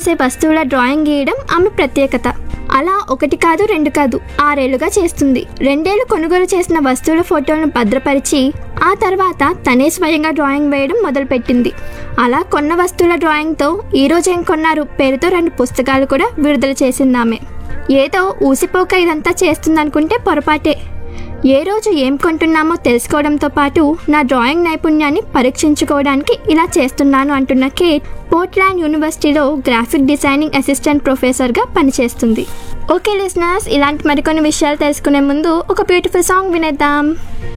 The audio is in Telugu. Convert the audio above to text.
చేసే వస్తువుల డ్రాయింగ్ గీయడం ఆమె ప్రత్యేకత అలా ఒకటి కాదు రెండు కాదు ఆరేళ్లుగా చేస్తుంది రెండేళ్లు కొనుగోలు చేసిన వస్తువుల ఫోటోలను భద్రపరిచి ఆ తర్వాత తనే స్వయంగా డ్రాయింగ్ వేయడం మొదలుపెట్టింది అలా కొన్న వస్తువుల డ్రాయింగ్తో ఈ రోజు ఏం కొన్నారు పేరుతో రెండు పుస్తకాలు కూడా విడుదల చేసింది ఆమె ఏదో ఊసిపోక ఇదంతా చేస్తుందనుకుంటే పొరపాటే ఏ రోజు ఏం కొంటున్నామో తెలుసుకోవడంతో పాటు నా డ్రాయింగ్ నైపుణ్యాన్ని పరీక్షించుకోవడానికి ఇలా చేస్తున్నాను అంటున్న కేట్ పోర్ట్లాండ్ యూనివర్సిటీలో గ్రాఫిక్ డిజైనింగ్ అసిస్టెంట్ ప్రొఫెసర్గా పనిచేస్తుంది ఓకే లిసనర్స్ ఇలాంటి మరికొన్ని విషయాలు తెలుసుకునే ముందు ఒక బ్యూటిఫుల్ సాంగ్ వినేద్దాం